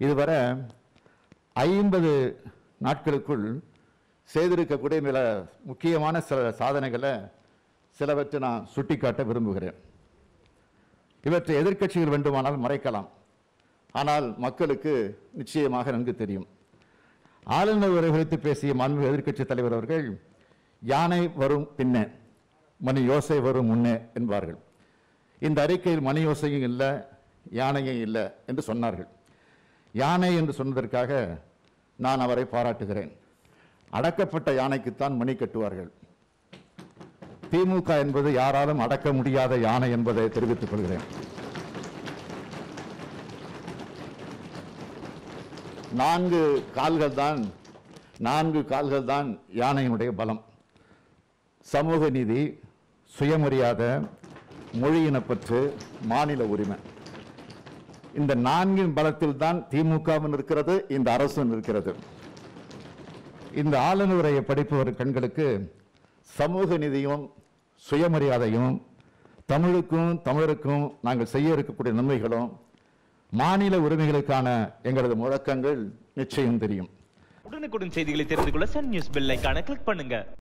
இதுவரை ஐம்பது நாட்களுக்குள் செய்திருக்கக்கூடிய சில முக்கியமான சில சாதனைகளை சிலவற்றை நான் சுட்டிக்காட்ட விரும்புகிறேன் இவற்றை எதிர்க்கட்சிகள் வேண்டுமானால் மறைக்கலாம் ஆனால் மக்களுக்கு நிச்சயமாக நன்கு தெரியும் ஆளுநர் உரை குறித்து பேசிய மாண்பு எதிர்க்கட்சி தலைவர் அவர்கள் யானை வரும் பின்னே மணி யோசை வரும் முன்னே என்பார்கள் இந்த அறிக்கையில் மணி யோசையும் இல்லை யானையும் இல்லை என்று சொன்னார்கள் யானை என்று சொன்னதற்காக நான் அவரை பாராட்டுகிறேன் அடக்கப்பட்ட யானைக்குத்தான் மணி கட்டுவார்கள் திமுக என்பது யாராலும் அடக்க முடியாத யானை என்பதை தெரிவித்துக் கொள்கிறேன் நான்கு கால்கள் தான் நான்கு கால்கள் தான் யானையினுடைய பலம் சமூக நீதி சுயமரியாதை மொழியினப்பற்று மாநில உரிமை இந்த நான்கின் பலத்தில் தான் திமுகவும் இருக்கிறது இந்த அரசும் இருக்கிறது இந்த ஆளுநர் உரையை படிப்பவர் கண்களுக்கு சமூக நீதியும் சுயமரியாதையும் தமிழுக்கும் தமிழருக்கும் நாங்கள் செய்ய இருக்கக்கூடிய நன்மைகளும் மாநில உரிமைகளுக்கான எங்களது முழக்கங்கள் நிச்சயம் தெரியும் உடனுக்குடன் செய்திகளை தெரிந்து கொள்ள சன் நியூஸ் பெல் ஐகானை கிளிக் பண்ணுங்க